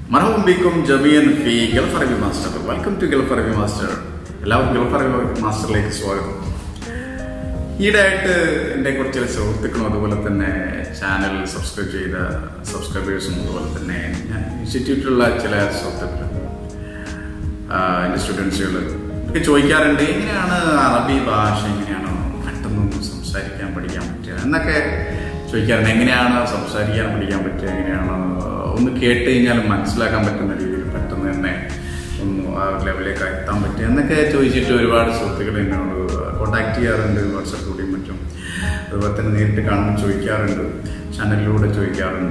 മറഹും ബിക്കും ജമിയൻ ഫി ഗൾഫ് അറബി മാസ്റ്റർ വെൽക്കം ടു ഗൾഫ് അറബി മാസ്റ്റർ എല്ലാവർക്കും ഗൾഫ് അറബി മാസ്റ്ററിലേക്ക് സ്വാഗതം ഈയിടെയായിട്ട് എൻ്റെ കുറച്ച് ചില സുഹൃത്തുക്കളും അതുപോലെ തന്നെ ചാനൽ സബ്സ്ക്രൈബ് ചെയ്ത സബ്സ്ക്രൈബേഴ്സും അതുപോലെ തന്നെ ഞാൻ ഇൻസ്റ്റിറ്റ്യൂട്ടിലുള്ള ചില സുഹൃത്തുക്കൾ ആഹ് എൻ്റെ സ്റ്റുഡൻസുകൾ ഒക്കെ ചോദിക്കാറുണ്ട് എങ്ങനെയാണ് അറബി ഭാഷ എങ്ങനെയാണ് പെട്ടെന്ന് സംസാരിക്കാൻ പഠിക്കാൻ പറ്റുക എന്നൊക്കെ ചോദിക്കാറുണ്ട് എങ്ങനെയാണ് സംസാരിക്കാൻ പഠിക്കാൻ പറ്റുക എങ്ങനെയാണ് ഒന്ന് കേട്ട് കഴിഞ്ഞാൽ മനസ്സിലാക്കാൻ പറ്റുന്ന രീതിയിൽ പെട്ടെന്ന് തന്നെ ഒന്ന് ആ ലെവലിലേക്ക് എത്താൻ പറ്റുക എന്നൊക്കെ ചോദിച്ചിട്ട് ഒരുപാട് സുഹൃത്തുക്കൾ എന്നോട് കോണ്ടാക്ട് ചെയ്യാറുണ്ട് വാട്സപ്പിലൂടെയും മറ്റും അതുപോലെ തന്നെ നേരിട്ട് കാണുമ്പോൾ ചോദിക്കാറുണ്ട് ചാനലിലൂടെ ചോദിക്കാറുണ്ട്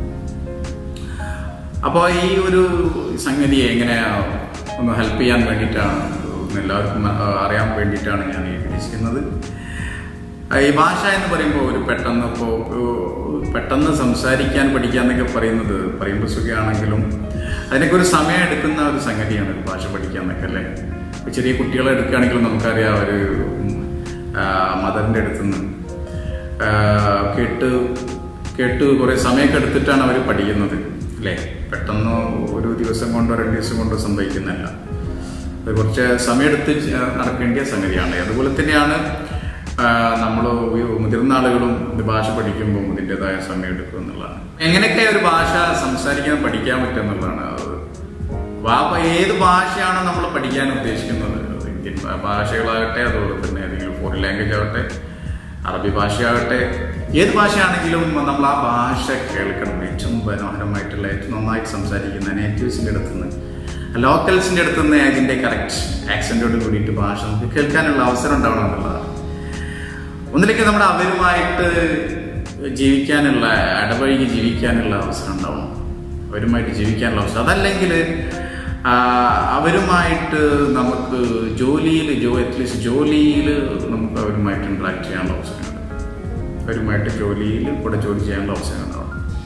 അപ്പോൾ ഈ ഒരു സംഗതി എങ്ങനെ ഒന്ന് ഹെൽപ്പ് ചെയ്യാൻ വേണ്ടിയിട്ടാണ് ഒന്ന് എല്ലാവർക്കും ആ, അറിയാൻ വേണ്ടിയിട്ടാണ് ഞാൻ ഈ ഉദ്ദേശിക്കുന്നത് ആ, ഈ ഭാഷ എന്ന് പറയുമ്പോൾ ഒരു പെട്ടെന്ന് ഇപ്പോൾ പെട്ടെന്ന് സംസാരിക്കാൻ പഠിക്കുക എന്നൊക്കെ പറയുന്നത് പറയുമ്പോൾ സുഖമാണെങ്കിലും അതിനൊക്കെ ഒരു സമയം എടുക്കുന്ന ഒരു സംഗതിയാണ് ഒരു ഭാഷ പഠിക്കുക എന്നൊക്കെ അല്ലേ ഇപ്പോൾ ചെറിയ കുട്ടികളെ എടുക്കുകയാണെങ്കിലും നമുക്കറിയാം ഒരു മദറിൻ്റെ അടുത്തുനിന്ന് ആ, കേട്ട് കേട്ട് കുറേ സമയമൊക്കെ എടുത്തിട്ടാണ് അവർ പഠിക്കുന്നത് അല്ലേ പെട്ടെന്ന് ഒരു ദിവസം കൊണ്ടോ രണ്ട് ദിവസം കൊണ്ടോ സംഭവിക്കുന്നതല്ല അത് കുറച്ച് സമയമെടുത്ത് ചെ- നടക്കേണ്ട സംഗതിയാണ് അതുപോലെ തന്നെയാണ് നമ്മൾ മുതിർന്ന ആളുകളും ഇത് ഭാഷ പഠിക്കുമ്പോൾ ഇതിൻ്റെതായ സമയം എടുക്കും എന്നുള്ളതാണ് എങ്ങനെയൊക്കെ ഒരു ഭാഷ സംസാരിക്കാൻ പഠിക്കാൻ പറ്റും എന്നുള്ളതാണ് അത് വാ- ഏത് ഭാഷയാണോ നമ്മൾ പഠിക്കാൻ ഉദ്ദേശിക്കുന്നത് അത് ഇന്ത്യൻ ഭാ- ഭാഷകളാകട്ടെ അതുപോലെ തന്നെ ഏതെങ്കിലും ഫോറിൻ ലാംഗ്വേജ് ആകട്ടെ അറബി ഭാഷയാകട്ടെ ഏത് ഭാഷയാണെങ്കിലും നമ്മൾ ആ ഭാഷ കേൾക്കണം ഏറ്റവും മനോഹരമായിട്ടുള്ള ഏറ്റവും നന്നായിട്ട് സംസാരിക്കുന്ന നേറ്റീവ്സിൻ്റെ അടുത്ത് നിന്ന് ലോക്കൽസിൻ്റെ അടുത്ത് നിന്ന് അതിൻ്റെ കറക്റ്റ് ആക്സെൻറ്റോട് കൂടിയിട്ട് ഭാഷ നമുക്ക് കേൾക്കാനുള്ള അവസരം ഉണ്ടാവണം എന്നുള്ളതാണ് ഒന്നിലേക്ക് നമ്മുടെ അവരുമായിട്ട് ജീവിക്കാനുള്ള ഇടപഴകി ജീവിക്കാനുള്ള അവസരം ഉണ്ടാവണം അവരുമായിട്ട് ജീവിക്കാനുള്ള അവസരം അതല്ലെങ്കിൽ ആ, അവരുമായിട്ട് നമുക്ക് ജോലിയിൽ ജോ അറ്റ്ലീസ്റ്റ് ജോലിയിൽ നമുക്ക് അവരുമായിട്ട് ഇൻട്രാക്ട് ചെയ്യാനുള്ള അവസരങ്ങൾ അവരുമായിട്ട് ജോലിയിൽ കൂടെ ജോലി ചെയ്യാനുള്ള അവസരം ഉണ്ടാവണം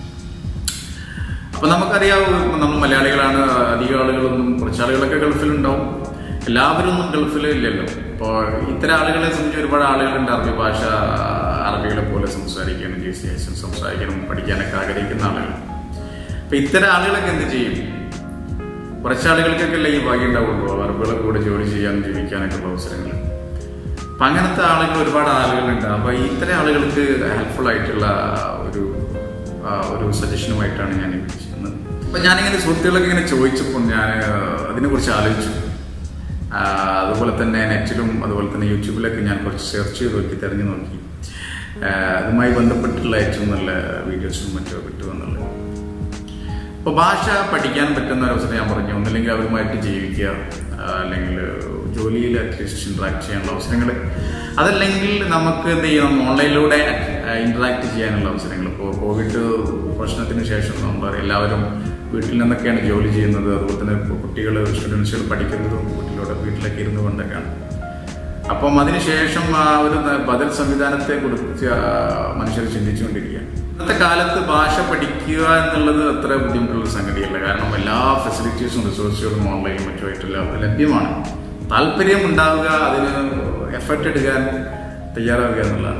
അപ്പൊ നമുക്കറിയാം ഇപ്പൊ നമ്മൾ മലയാളികളാണ് അധികം ആളുകളൊന്നും കുറച്ച് ആളുകളൊക്കെ ഗൾഫിലുണ്ടാവും എല്ലാവരും ഒന്നും ഗൾഫിൽ ഇല്ലല്ലോ അപ്പോൾ ഇത്തരം ആളുകളെ സംബന്ധിച്ച് ഒരുപാട് ആളുകളുണ്ട് അറബി ഭാഷ അറബികളെ പോലെ സംസാരിക്കാനും ജി സി എസ് സംസാരിക്കാനും പഠിക്കാനൊക്കെ ആഗ്രഹിക്കുന്ന ആളുകൾ അപ്പൊ ഇത്തരം ആളുകളൊക്കെ എന്ത് ചെയ്യും കുറച്ച് ആളുകൾക്കൊക്കെ അല്ലേ ഈ ഭാഗ്യം ഉണ്ടാവുള്ളൂ അറബികളെ കൂടെ ജോലി ചെയ്യാനും ജീവിക്കാനൊക്കെ ഉള്ള അവസരങ്ങൾ അപ്പൊ അങ്ങനത്തെ ആളുകൾ ഒരുപാട് ആളുകളുണ്ട് അപ്പൊ ഇത്തരം ആളുകൾക്ക് ഹെൽപ്ഫുൾ ആയിട്ടുള്ള ഒരു ആ, ഒരു സജഷനുമായിട്ടാണ് ഞാൻ ഈ വിളിച്ചിരുന്നത് അപ്പൊ ഞാനിങ്ങനെ സുഹൃത്തുക്കളൊക്കെ ഇങ്ങനെ ചോദിച്ചപ്പോൾ ഞാൻ അതിനെ കുറിച്ച് ആലോചിച്ചു ആ, അതുപോലെ തന്നെ നെറ്റിലും അതുപോലെ തന്നെ യൂട്യൂബിലൊക്കെ ഞാൻ കുറച്ച് സെർച്ച് ചെയ്ത് നോക്കി തിരഞ്ഞു നോക്കി ആ, അതുമായി ബന്ധപ്പെട്ടുള്ള ഏറ്റവും നല്ല വീഡിയോസും മറ്റോ കിട്ടുമെന്നുള്ളത് അപ്പോൾ ഭാഷ പഠിക്കാൻ പറ്റുന്ന ഒരു അവസരം ഞാൻ പറഞ്ഞു ഒന്നില്ലെങ്കിൽ അവരുമായിട്ട് ജീവിക്കുക ആ, അല്ലെങ്കിൽ ജോലിയിൽ അറ്റ്ലീസ്റ്റ് ഇൻട്രാക്ട് ചെയ്യാനുള്ള അവസരങ്ങൾ അതല്ലെങ്കിൽ നമുക്ക് എന്ത് ചെയ്യണം ഓൺലൈനിലൂടെ ഇൻട്രാക്ട് ചെയ്യാനുള്ള അവസരങ്ങൾ ഇപ്പോൾ കോവിഡ് പ്രശ്നത്തിന് ശേഷം നമ്മൾ എല്ലാവരും വീട്ടിൽ നിന്നൊക്കെയാണ് ജോലി ചെയ്യുന്നത് അതുപോലെ തന്നെ ഇപ്പോൾ കുട്ടികൾ സ്റ്റുഡൻസുകൾ പഠിക്കുന്നതും വീട്ടിലൂടെ വീട്ടിലൊക്കെ ഇരുന്നു കൊണ്ടൊക്കെയാണ് അപ്പം അതിനുശേഷം ആ ഒരു ന- ബദൽ സംവിധാനത്തെ കുറിച്ച് ആ, മനുഷ്യർ ചിന്തിച്ചുകൊണ്ടിരിക്കുകയാണ് ഇന്നത്തെ കാലത്ത് ഭാഷ പഠിക്കുക എന്നുള്ളത് അത്ര ബുദ്ധിമുട്ടുള്ള സംഗതിയല്ല കാരണം എല്ലാ ഫെസിലിറ്റീസും റിസോഴ്സുകളും ഓൺലൈനും മറ്റുമായിട്ടെല്ലാം ലഭ്യമാണ് താല്പര്യം ഉണ്ടാവുക അതിന് എഫർട്ട് എടുക്കാൻ തയ്യാറാവുക എന്നുള്ളതാണ്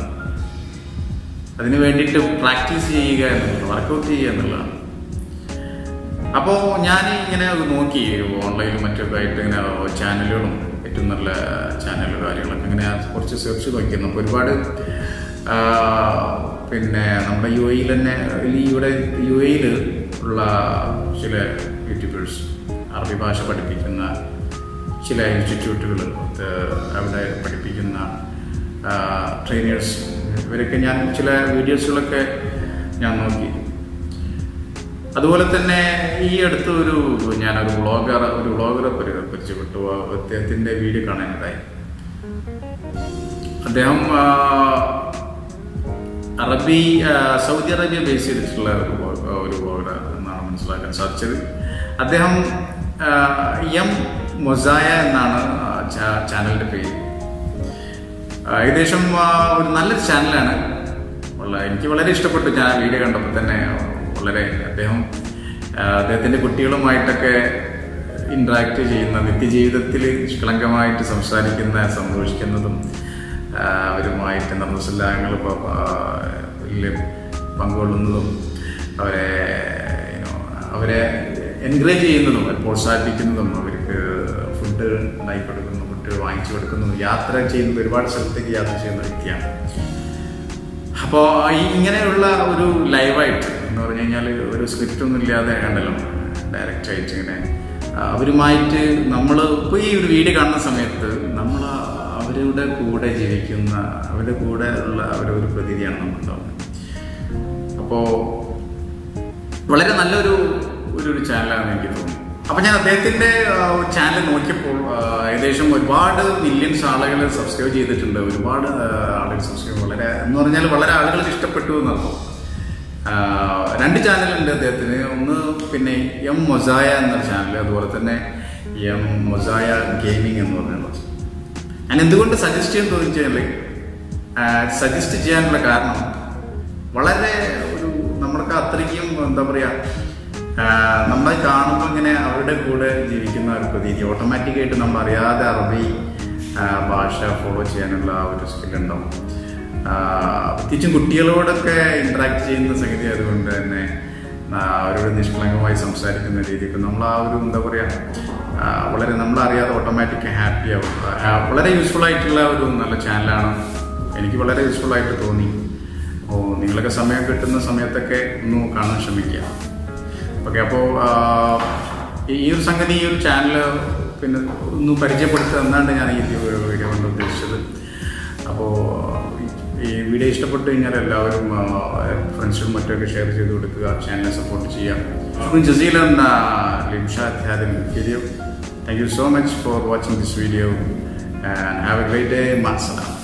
അതിന് വേണ്ടിയിട്ട് പ്രാക്ടീസ് ചെയ്യുക എന്നുള്ളത് വർക്കൗട്ട് ചെയ്യുക എന്നുള്ളതാണ് അപ്പോൾ ഞാൻ ഇങ്ങനെ നോക്കി ഓൺലൈനിലും മറ്റൊക്കെ ആയിട്ട് ഇങ്ങനെ ചാനലുകളും ഏറ്റവും നല്ല ചാനൽ കാര്യങ്ങളൊക്കെ ഇങ്ങനെ കുറച്ച് സെർച്ച് നോക്കി അപ്പോൾ ഒരുപാട് ആ, പിന്നെ നമ്മുടെ യു എയിൽ തന്നെ ഈ ഇവിടെ യു എയിൽ ഉള്ള ചില യൂട്യൂബേഴ്സ് അറബി ഭാഷ പഠിപ്പിക്കുന്ന ചില ഇൻസ്റ്റിറ്റ്യൂട്ടുകൾ അവിടെ പഠിപ്പിക്കുന്ന ട്രെയിനേഴ്സ് ഇവരൊക്കെ ഞാൻ ചില വീഡിയോസുകളൊക്കെ ഞാൻ നോക്കി അതുപോലെ തന്നെ ഈ അടുത്ത് ഒരു ഞാനൊരു വ്ളോഗർ ഒരു വ്ളോഗറെ പരി- പരിചയപ്പെട്ടു ആ അദ്ദേഹത്തിന്റെ വീഡിയോ കാണാനിടയായി അദ്ദേഹം ആ, അറബി ആ, സൗദി അറേബ്യ ബേസ് ചെയ്തിട്ടുള്ള ഒരു വ്ളോഗ്- ഒരു വ്ളോഗർ എന്നാണ് മനസ്സിലാക്കാൻ സാധിച്ചത് അദ്ദേഹം ആ, എം മൊസായ എന്നാണ് ആ ചാ- ചാനലിന്റെ പേര് ആ, ഏകദേശം ആ, ഒരു നല്ലൊരു ചാനലാണ് വളരെ എനിക്ക് വളരെ ഇഷ്ടപ്പെട്ടു ഞാൻ ആ വീഡിയോ കണ്ടപ്പോൾ തന്നെ വളരെ അദ്ദേഹം ആ, അദ്ദേഹത്തിന്റെ കുട്ടികളുമായിട്ടൊക്കെ ഇന്ററാക്ട് ചെയ്യുന്ന നിത്യജീവിതത്തിൽ നിഷ്കളങ്കമായിട്ട് സംസാരിക്കുന്ന സന്തോഷിക്കുന്നതും ആ, അവരുമായിട്ട് നർമ്മസല്ലാഹങ്ങൾ പങ്കുകൊള്ളുന്നതും അവരെ you know, അവരെ എൻകറേജ് ചെയ്യുന്നതും അവരെ പ്രോത്സാഹിപ്പിക്കുന്നതും അവർക്ക് ഫുഡ് ഉണ്ടാക്കി കൊടുക്കുന്നു ഫുഡ് വാങ്ങിച്ചു കൊടുക്കുന്നു യാത്ര ചെയ്യുന്നത് ഒരുപാട് സ്ഥലത്തേക്ക് യാത്ര ചെയ്യുന്ന വ്യക്തിയാണ് അപ്പോൾ ഇങ്ങനെയുള്ള ഒരു ലൈവായിട്ട് എന്ന് പറഞ്ഞു കഴിഞ്ഞാൽ ഒരു സ്ക്രിപ്റ്റ് ഒന്നും ഇല്ലാതെ കണ്ടല്ലോ ഡയറക്റ്റ് ആയിട്ട് ഇങ്ങനെ ആ, അവരുമായിട്ട് നമ്മൾ ഇപ്പോൾ ഈ ഒരു വീഡിയോ കാണുന്ന സമയത്ത് നമ്മൾ അവരുടെ കൂടെ ജീവിക്കുന്ന അവരുടെ കൂടെ ഉള്ള അവരുടെ ഒരു പ്രതീതിയാണ് നമുക്കുണ്ടാവുന്നത് അപ്പോൾ വളരെ നല്ലൊരു ഒരു ഒരു ചാനലാണ് എനിക്ക് തോന്നുന്നു അപ്പൊ ഞാൻ അദ്ദേഹത്തിന്റെ ചാനൽ നോക്കിയപ്പോൾ ആ, ഏകദേശം ഒരുപാട് മില്യൺസ് ആളുകൾ സബ്സ്ക്രൈബ് ചെയ്തിട്ടുണ്ട് ഒരുപാട് ആ, ആളുകൾ സബ്സ്ക്രൈബ് വളരെ എന്ന് പറഞ്ഞാൽ വളരെ ആളുകൾക്ക് ഇഷ്ടപ്പെട്ടു എന്നർത്ഥം ആ, രണ്ട് ചാനലുണ്ട് അദ്ദേഹത്തിന് ഒന്ന് പിന്നെ എം മൊസായ എന്ന ചാനൽ അതുപോലെ തന്നെ എം മൊസായ ഗെയിമിംഗ് എന്ന് പറഞ്ഞുള്ളത് ഞാൻ എന്തുകൊണ്ട് സജസ്റ്റ് ചെയ്യാൻ തോന്നിച്ചാൽ സജസ്റ്റ് ചെയ്യാനുള്ള കാരണം വളരെ ഒരു നമ്മൾക്ക് അത്രയ്ക്കും എന്താ പറയാ ആ, നമ്മളെ കാണുമ്പോൾ ഇങ്ങനെ അവരുടെ കൂടെ ജീവിക്കുന്ന ഒരു പ്രതീതി ഓട്ടോമാറ്റിക്കായിട്ട് നമ്മൾ അറിയാതെ അറബി ആ, ഭാഷ ഫോളോ ചെയ്യാനുള്ള ആ ഒരു സ്കിൽ ഉണ്ടാവും ആ, പ്രത്യേകിച്ചും കുട്ടികളോടൊക്കെ ഇന്ററാക്ട് ചെയ്യുന്ന സംഗതി അതുകൊണ്ട് തന്നെ ആ, അവരോട് നിഷ്കളങ്കമായി സംസാരിക്കുന്ന രീതിക്ക് നമ്മൾ ആ ഒരു എന്താ പറയാ ആ, വളരെ നമ്മളറിയാതെ ഓട്ടോമാറ്റിക് ഹാപ്പി ആവും ആ, വളരെ യൂസ്ഫുൾ ആയിട്ടുള്ള ഒരു നല്ല ചാനലാണ് എനിക്ക് വളരെ യൂസ്ഫുൾ ആയിട്ട് തോന്നി അപ്പോൾ നിങ്ങളൊക്കെ സമയം കിട്ടുന്ന സമയത്തൊക്കെ ഒന്ന് കാണാൻ ശ്രമിക്കുക ഓക്കെ അപ്പോൾ ഈ ഒരു സംഗതി ഈ ഒരു ചാനൽ പിന്നെ ഒന്ന് പരിചയപ്പെടുത്തുക എന്നാണ് ഞാൻ ഈ ഒരു വീഡിയോ കൊണ്ട് ഉദ്ദേശിച്ചത് അപ്പോൾ ഈ വീഡിയോ ഇഷ്ടപ്പെട്ടു കഴിഞ്ഞാൽ എല്ലാവരും ഫ്രണ്ട്സിനും മറ്റൊക്കെ ഷെയർ ചെയ്ത് കൊടുക്കുക ചാനലിനെ സപ്പോർട്ട് ചെയ്യുക Jaseelan Limshad Hadan video thank you so much for watching this video and have a great day മാസലാം